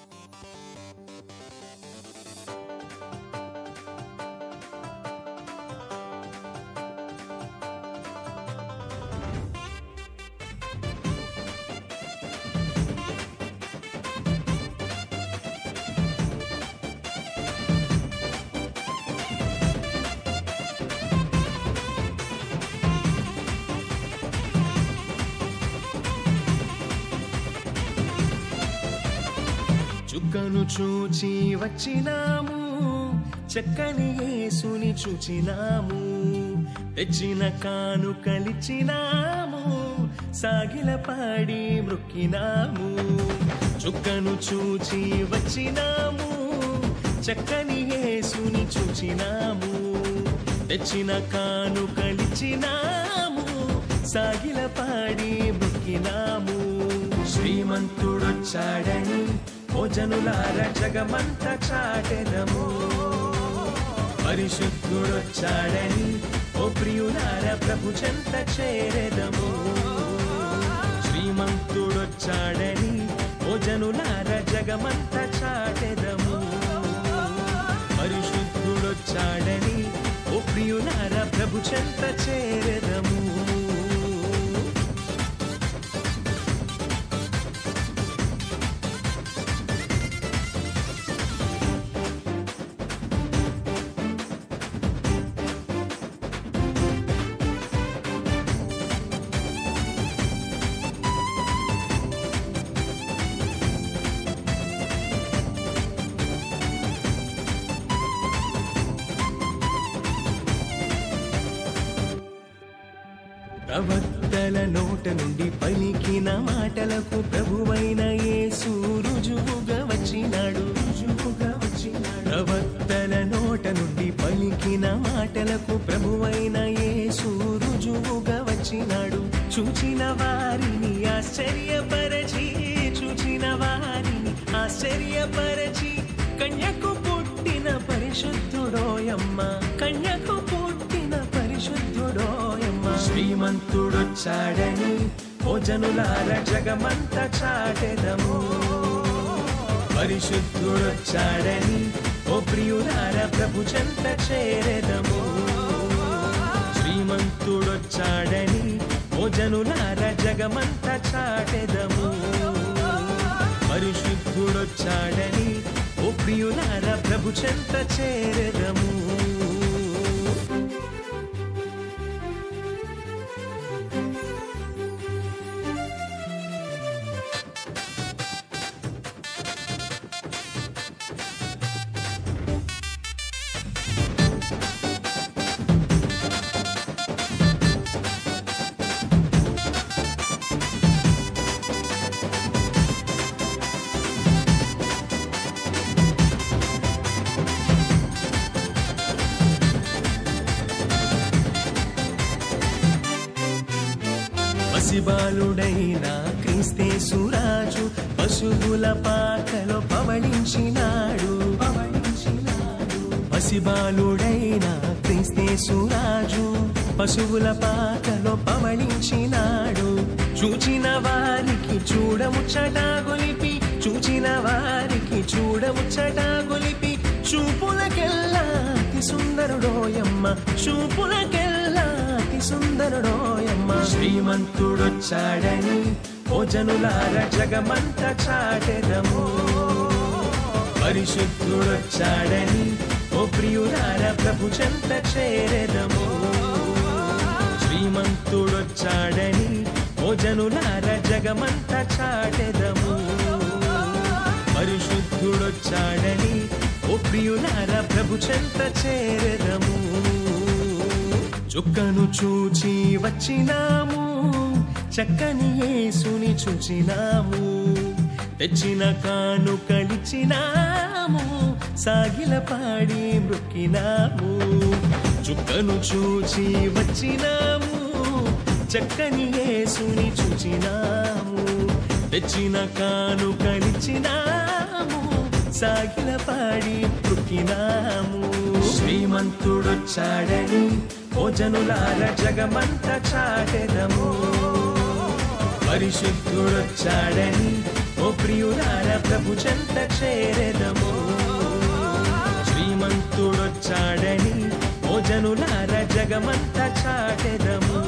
చుక్కను చూచి వచ్చినాము చక్కని యేసుని చూచినాము తెచ్చిన కాను కలిచినాము సాగిల పాడి మృక్కినాము చుక్కను చూచి వచ్చినాము చక్కని యేసుని చూచినాము తెచ్చిన కాను కలిచినాము సాగిల పాడి మృక్కినాము శ్రీమంతుడొచ్చాడని ఓ జనులార జగమంత చాటెదము పరిశుద్ధుడొచ్చాడని ఓ ప్రియులార ప్రభు చెంత చేరెదము శ్రీమంతుడొచ్చాడని ఓ జనులార జగమంత చాటెదము పరిశుద్ధుడొచ్చాడని ఓ ప్రియులార ప్రభు చెంత చేరెదము ప్రవక్తల నోట నుండి పలికిన మాటలకు ప్రభువైన యేసు రుజువుగా వచ్చినాడు రుజువుగా వచ్చినాడు ప్రవక్తల నోట నుండి పలికిన మాటలకు ప్రభువైన యేసు రుజువుగా వచ్చినాడు చూచిన వారిని ఆశ్చర్యపరచి చూచిన వారిని ఆశ్చర్యపరచి కన్యకు పుట్టిన పరిశుద్ధుడోయమ్మ కన్యకు పుట్టిన పరిశుద్ధుడోయమ్మ శ్రీమంతుడొచ్చాడని ఓ జనులార జగమంత చాటెదము పరిశుద్ధుడొచ్చాడని ఓ ప్రియులార ప్రభు చెంత చేరెదము శ్రీమంతుడొచ్చాడని ఓ జనులార జగమంత చాటెదము పరిశుద్ధుడొచ్చాడని ఓ ప్రియులార ప్రభు చెంత చేరెదము పసిబాలుడైన క్రీస్తే సురాజు పశువుల పాకలో పవళించినాడు పసిబాలుడైన క్రీస్తే సురాజు పశువుల పాకలో పవళించినాడు చూచిన వారికి చూడముచ్చట గొలిపి చూచిన వారికి చూడముచ్చట గొలిపి చూపులకెల్లా అతి సుందరుడోయమ్మ చూపులకెల్లా అతి సుందరుడోయమ్మ శ్రీమంతుడొచ్చాడని ఓ జనులార జగమంత చాటెదము పరిశుద్ధుడొచ్చాడని ఓ ప్రియులార ప్రభు చెంత చేరెదము శ్రీమంతుడొచ్చాడని ఓ జనులార జగమంత చాటెదము పరిశుద్ధుడొచ్చాడని ఓ ప్రియులార ప్రభు చెంత చేరెదము చుక్కను చూచి వచ్చినాము చక్కని యేసుని చూచినాము తెచ్చిన కాను కలిచినాము సాగిల పాడి మృక్కినాము చుక్కను చూచి వచ్చినాము చక్కని యేసుని చూచినాము తెచ్చిన కాను కలిచినాము సాగిల పాడి పుట్టినాము శ్రీమంతుడొచ్చాడని ఓ జనులార జగమంత చాటెదము పరిశుద్ధుడొచ్చాడని ఓ ప్రియులార ప్రభు చెంత చేరెదము శ్రీమంతుడొచ్చాడని ఓ జనులార జగమంత చాటెదము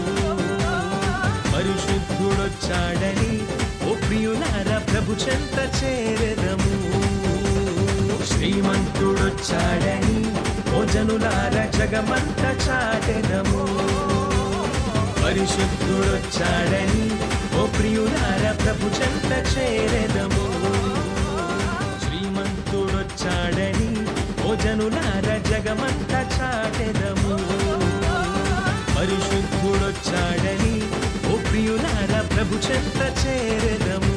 పరిశుద్ధుడొచ్చాడని ఓ ప్రియులార ప్రభు చెంత చేరెదము శ్రీమంతుడొచ్చాడని ఓ జనులార జగమంత చాటెదము పరిశుద్ధుడొచ్చాడని ఓ ప్రియులార ప్రభు చెంత చేరెదము శ్రీమంతుడొచ్చాడని ఓ జనులార జగమంత చాటెదము పరిశుద్ధుడొచ్చాడని ఓ ప్రియులార ప్రభు చెంత చేరెదము